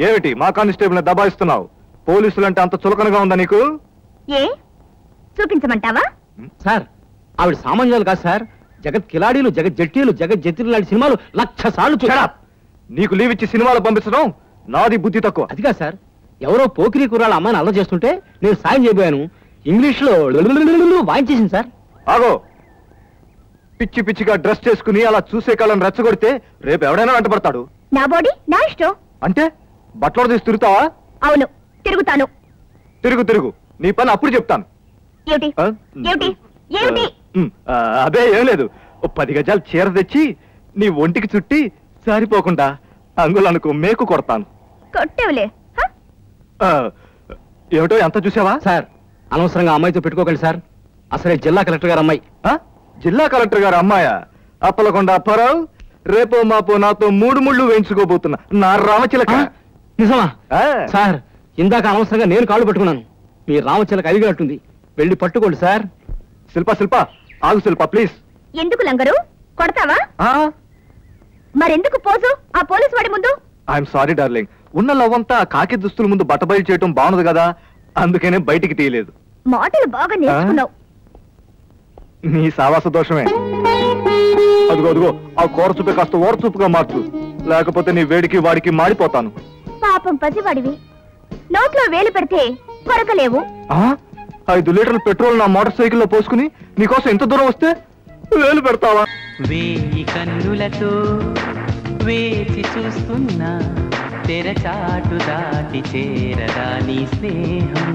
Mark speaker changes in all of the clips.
Speaker 1: ఏమిటి మా కానిస్టేబుల్ దబాయిస్తున్నావు పోలీసులంటే అంత చులకనగా ఉందా నీకు
Speaker 2: ఏ చూపించమంటావా
Speaker 3: సార్ ఆవిడ సామాన్యాలు కాదు సార్ జగత్ కిలాడీలు జగత్ జట్టీలు జగత్ జట్టీలు లాంటి సినిమాలు లక్ష సార్లు
Speaker 1: Shut up! నీకు లీవ్ ఇచ్చి సినిమాలు పంపించడం నాది బుద్ధి తక్కువ
Speaker 3: అది కాదు సార్ ఎవరో పోకిరి కుర్రాళ్ళ అమ్మాయిని అల్ల చేస్తుంటే నేను సాయం చేయబోయాను ఇంగ్లీష్ లో వాయించేసింది సార్
Speaker 1: ఆగో పిచ్చి పిచ్చిగా డ్రెస్ చేసుకుని అలా చూసే కాళ్ళని రెచ్చగొడితే రేపు ఎవడైనా వెంటబడతాడు
Speaker 2: నా బాడీ నా ఇష్టం
Speaker 1: అంటే బట్టలు తీసి తిరుగుతావా
Speaker 2: అవును తిరుగుతాను
Speaker 1: తిరుగు తిరుగు నీ పని అప్పుడు చెప్తాను
Speaker 2: ఏమిటి
Speaker 1: ఆ?
Speaker 2: ఏమిటి ఏమిటి
Speaker 1: ఉమ్, ఆ, అదే ఏం లేదు ఓ పది గజాలు చీర తెచ్చి నీ ఒంటికి చుట్టి సారిపోకుండా అంగులనుకు మేకు కొడతాను
Speaker 2: కొట్టేవులే హ?
Speaker 1: ఆ, ఏమిటో ఎంత చూసావా
Speaker 3: సార్ అనవసరంగా అమ్మాయితో పెట్టుకోకండి సార్ అసలే జిల్లా కలెక్టర్ గారు అమ్మాయి
Speaker 1: ఆ? జిల్లా కలెక్టర్ గారు అమ్మాయా అప్పలకొండ అప్పారావు రేపో మాపో నాతో మూడు ముళ్ళు వేయించుకోబోతున్నా నా రామచిలక
Speaker 3: ఆ? నిజమా
Speaker 1: ఆ.
Speaker 3: సార్ ఇందాక అనవసరంగా నేను కాళ్ళు పట్టుకున్నాను మీ రామచిలక అలిగినట్టుంది వెళ్ళి పట్టుకోండి సార్
Speaker 1: శిల్ప శిల్ప ఆగు శిల్ప ప్లీజ్
Speaker 2: ఎందుకు లంగరు కొడతావా మరెందుకు పోజు ఆ పోలీస్ వాడి ముందు
Speaker 1: ఐఎమ్ సారీ డార్లింగ్ ఉన్న లవ్ అంతా కాకి దుస్తుల ముందు బట్టబయలు చేయటం బాగుంది కదా అందుకనే బయటికి తీయలేదు
Speaker 2: మాటలు బాగా నేర్చుకున్నావు
Speaker 1: నీ సావాస దోషమే అదిగో అదిగో ఆ కూర చూపే కాస్త ఓర చూపుగా మార్చు లేకపోతే నీ వేడికి వాడికి మాడిపోతాను
Speaker 2: పాపం పసివాడివి నోట్లో వేలు పెడితే కొరకలేవు
Speaker 1: ఆ? ఐదు లీటర్ల పెట్రోల్ నా మోటార్ సైకిల్లో పోసుకుని నీకోసం ఎంత దూరం వస్తే వేలు పెడతావా
Speaker 4: వేయి కన్నులతో వేచి చూస్తున్నా తెరచాటు దాటి చేరదా నీ స్నేహం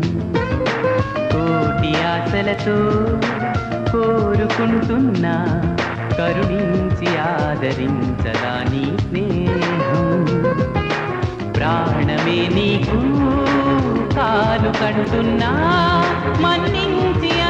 Speaker 4: కోటి ఆశలతో కోరుకుంటున్నా కరుణించి ఆదరించదా నీ స్నేహం ప్రాణమే నీకు కాలు కంటున్నా మన్నించి